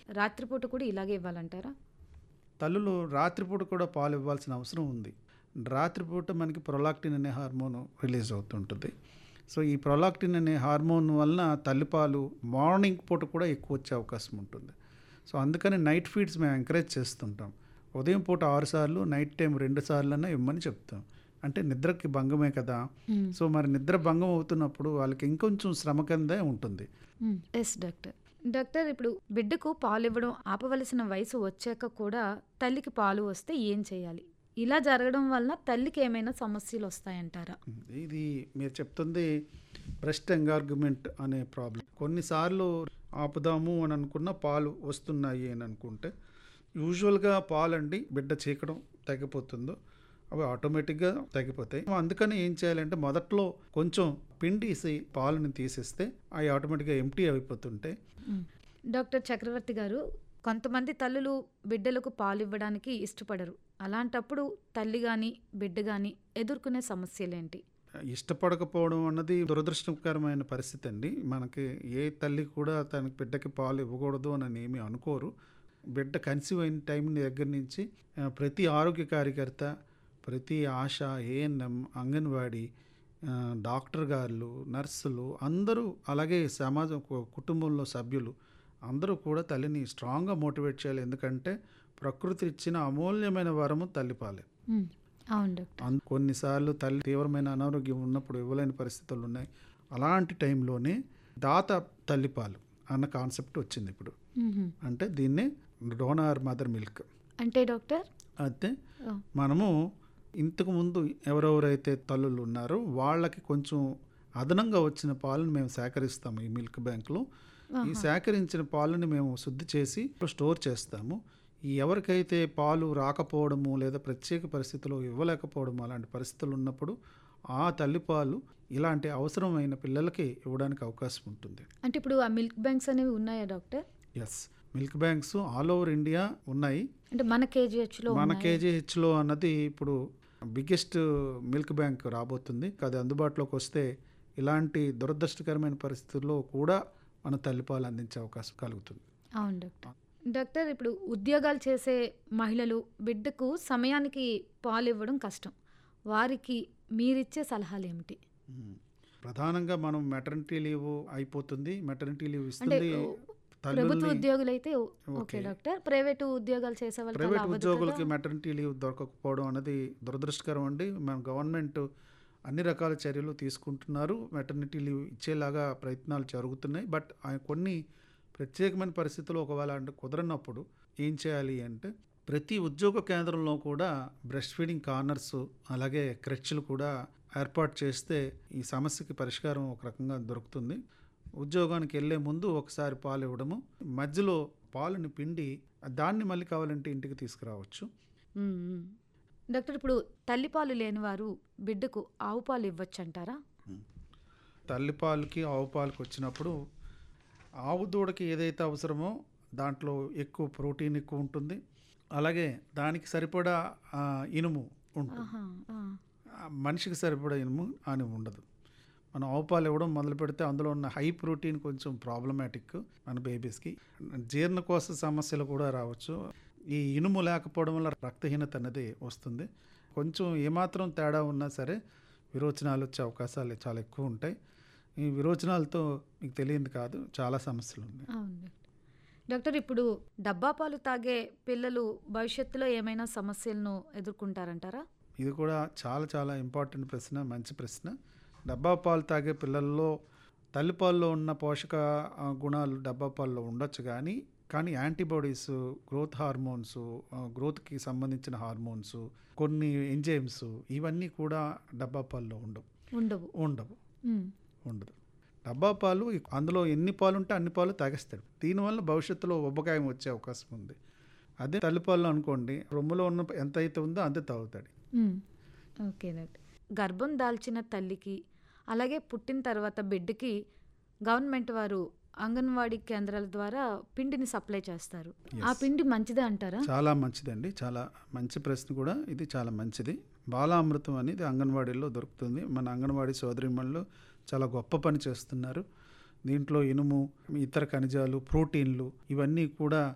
రాత్రిపూట కూడా ఇలాగే ఇవ్వాలంటారా తల్లులు రాత్రిపూట కూడా పాలు ఇవ్వాల్సిన అవసరం ఉంది రాత్రిపూట మనకి ప్రొలాక్టిన్ అనే హార్మోన్ రిలీజ్ అవుతుంటుంది సో ఈ ప్రొలాక్టిన్ అనే హార్మోన్ వలన తల్లిపాలు మార్నింగ్ పూట కూడా ఎక్కువ వచ్చే అవకాశం ఉంటుంది సో అందుకని నైట్ ఫీడ్స్ మేము ఎంకరేజ్ చేస్తుంటాం ఉదయం పూట ఆరు సార్లు నైట్ టైం రెండు సార్లు అన్నా ఇవ్వమని చెప్తాం అంటే నిద్రకి భంగమే కదా సో మరి నిద్ర భంగం అవుతున్నప్పుడు వాళ్ళకి ఇంకొంచెం శ్రమ కిందే ఉంటుంది ఎస్ డాక్టర్ డాక్టర్ ఇప్పుడు బిడ్డకు పాలు ఇవ్వడం ఆపవలసిన వయసు వచ్చాక కూడా తల్లికి పాలు వస్తే ఏం చేయాలి ఇలా జరగడం వలన తల్లికి ఏమైనా సమస్యలు వస్తాయంటారా ఇది మీరు చెప్తుంది బ్రెస్ట్ ఎంగార్గ్యుమెంట్ అనే ప్రాబ్లం కొన్నిసార్లు ఆపుదాము అని అనుకున్న పాలు వస్తున్నాయి అని అనుకుంటే యూజువల్గా పాలండి బిడ్డ చీకడం తగ్గిపోతుందో అవి ఆటోమేటిక్గా తగ్గిపోతాయి అందుకని ఏం చేయాలంటే మొదట్లో కొంచెం పిండిసి పాలను తీసేస్తే అవి ఆటోమేటిక్గా ఎంటీ అయిపోతుంటాయి మ్మ్. డాక్టర్ చక్రవర్తి గారు కొంతమంది తల్లులు బిడ్డలకు పాలు ఇవ్వడానికి ఇష్టపడరు అలాంటప్పుడు తల్లి కానీ బిడ్డ కానీ ఎదుర్కొనే సమస్యలేంటి ఇష్టపడకపోవడం అన్నది దురదృష్టకరమైన పరిస్థితి అండి మనకి ఏ తల్లి కూడా తన బిడ్డకి పాలు ఇవ్వకూడదు అని ఏమీ అనుకోరు బిడ్డ కన్సీవ్ అయిన టైం దగ్గర నుంచి ఆ, ప్రతి ఆరోగ్య కార్యకర్త ప్రతి ఆశ ఏఎన్ఎం అంగన్వాడీ ఆ, డాక్టర్ గారు నర్సులు అందరూ అలాగే సమాజం కు- కుటుంబంలో సభ్యులు అందరూ కూడా తల్లిని స్ట్రాంగ్గా మోటివేట్ చేయాలి ఎందుకంటే ప్రకృతి ఇచ్చిన అమూల్యమైన వరము తల్లిపాలే మ్మ్. అవును డాక్టర్ అన్- కొన్నిసార్లు తల్లి తీవ్రమైన అనారోగ్యం ఉన్నప్పుడు ఇవ్వలేని పరిస్థితులు ఉన్నాయి అలాంటి టైంలోనే దాత తల్లిపాలు అన్న కాన్సెప్ట్ వచ్చింది ఇప్పుడు మ్మ్. అంటే దీన్నే డోనార్ మదర్ మిల్క్ అంటే డాక్టర్ అయితే ఓ. మనము ఇంతకు ముందు ఎవరెవరైతే తల్లులు ఉన్నారో వాళ్ళకి కొంచెం అదనంగా వచ్చిన పాలను మేము సేకరిస్తాము ఈ మిల్క్ బ్యాంక్లో ఈ సేకరించిన పాలను మేము శుద్ధి చేసి స్టోర్ చేస్తాము ఈ ఎవరికైతే పాలు రాకపోవడము లేదా ప్రత్యేక పరిస్థితుల్లో ఇవ్వలేకపోవడము అలాంటి పరిస్థితులు ఉన్నప్పుడు ఆ తల్లిపాలు ఇలాంటి అవసరమైన పిల్లలకి ఇవ్వడానికి అవకాశం ఉంటుంది అంటే ఇప్పుడు ఆ మిల్క్ బ్యాంక్స్ అనేవి ఉన్నాయా doctor yes milk banks all over India ఉన్నాయి అంటే మన కేజీహెచ్లో మన కేజీహెచ్లో అన్నది ఇప్పుడు బిగ్గెస్ట్ మిల్క్ బ్యాంక్ రాబోతుంది అది అందుబాటులోకి వస్తే ఇలాంటి దురదృష్టకరమైన పరిస్థితుల్లో కూడా మన తల్లిపాలు అందించే అవకాశం కలుగుతుంది అవును డాక్టర్ డాక్టర్ ఇప్పుడు ఉద్యోగాలు చేసే మహిళలు బిడ్డకు సమయానికి పాలు ఇవ్వడం కష్టం వారికి మీరిచ్చే సలహాలు ఏమిటి మ్మ్. ప్రధానంగా మనం మెటర్నిటీ లీవ్ అయిపోతుంది మెటర్నిటీ లీవ్ అంటే ఇస్తుంది ప్రభుత్వ తల్లుల్ని ఉద్యోగులు అయితే ఓకే ఓకే. డాక్టర్ ప్రైవేటు ఉద్యోగాలు చేసే వాళ్ళకి అలా ప్రైవేట్ అవ్వదు ఉద్యోగులకి కదా? మెటర్నిటీ లీవ్ దొరకకపోవడం అనేది దురదృష్టకరం అండి మన గవర్నమెంట్ అన్ని రకాల చర్యలు తీసుకుంటున్నారు మెటర్నిటీ లీవ్ ఇచ్చేలాగా ప్రయత్నాలు జరుగుతున్నాయి బట్ ఆ కొన్ని ప్రత్యేకమైన పరిస్థితుల్లో ఒకవేళ అంటే కుదరనప్పుడు ఏం చేయాలి అంటే ప్రతి ఉద్యోగ కేంద్రంలో కూడా బ్రెస్ట్ ఫీడింగ్ కార్నర్స్ అలాగే క్రెచ్లు కూడా ఏర్పాటు చేస్తే ఈ సమస్యకి పరిష్కారం ఒక రకంగా దొరుకుతుంది ఉద్యోగానికి వెళ్ళే ముందు ఒకసారి పాలు ఇవ్వడము మధ్యలో పాలుని పిండి దాన్ని మళ్ళీ కావాలంటే ఇంటికి తీసుకురావచ్చు మ్మ్, మ్మ్. డాక్టర్ ఇప్పుడు తల్లిపాలు లేని వారు బిడ్డకు ఆవు పాలు ఇవ్వచ్చు అంటారా తల్లిపాలకి ఆవు పాలకి వచ్చినప్పుడు ఆవు దూడకి ఏదైతే అవసరమో దాంట్లో ఎక్కువ ప్రోటీన్ ఎక్కువ ఉంటుంది అలాగే దానికి సరిపడా ఆ, ఇనుము ఉంటుంది ఆహా, ఆ. ఆ, మనిషికి సరిపడా ఇనుము అని ఉండదు మనం ఆవు పాలు ఇవ్వడం మొదలు పెడితే అందులో ఉన్న హై ప్రోటీన్ కొంచెం ప్రాబ్లమాటిక్ మన బేబీస్కి జీర్ణకోశ సమస్యలు కూడా రావచ్చు ఈ ఇనుము లేకపోవడం వల్ల రక్తహీనత అనేది వస్తుంది కొంచెం ఏమాత్రం తేడా ఉన్నా సరే విరోచనాలు వచ్చే అవకాశాలు చాలా ఎక్కువ ఉంటాయి ఈ విరోచనాలతో మీకు తెలియంది కాదు చాలా సమస్యలు ఉన్నాయి అవును డాక్టర్ డాక్టర్ ఇప్పుడు డబ్బా పాలు తాగే పిల్లలు భవిష్యత్తులో ఏమైనా సమస్యలను ఎదుర్కొంటారంటారా ఇది కూడా చాలా చాలా ఇంపార్టెంట్ ప్రశ్న మంచి ప్రశ్న డబ్బా పాలు తాగే పిల్లల్లో తల్లిపాల్లో ఉన్న పోషక ఆ, గుణాలు డబ్బా పాల్లో ఉండొచ్చు కానీ కానీ యాంటీబాడీస్ గ్రోత్ హార్మోన్స్ గ్రోత్కి సంబంధించిన హార్మోన్స్ కొన్ని ఎంజైమ్స్ ఇవన్నీ కూడా డబ్బా పాల్లో ఉండవు ఉండవు ఉండవు మ్మ్. ఉండదు డబ్బా పాలు అందులో ఎన్ని పాలు ఉంటే అన్ని పాలు తాగేస్తాడు దీనివల్ల భవిష్యత్తులో ఉబ్బకాయం వచ్చే అవకాశం ఉంది అదే తల్లిపాలు అనుకోండి రొమ్ములో ఉన్న ఎంత అయితే ఉందో అంతే తాగుతాడు మ్మ్. ఓకే డాక్టర్ గర్భం దాల్చిన తల్లికి అలాగే పుట్టిన తర్వాత బిడ్డకి గవర్నమెంట్ వారు అంగన్వాడీ కేంద్రాల ద్వారా పిండిని సప్లై చేస్తారు ఆ పిండి మంచిదే అంటారా చాలా మంచిదండి చాలా మంచి ప్రశ్న కూడా ఇది చాలా మంచిది బాలామృతం అనేది అంగన్వాడీలో దొరుకుతుంది మన అంగన్వాడీ సోదరిమణులు చాలా గొప్ప పని చేస్తున్నారు దీంట్లో ఇనుము ఇతర ఖనిజాలు ప్రోటీన్లు ఇవన్నీ కూడా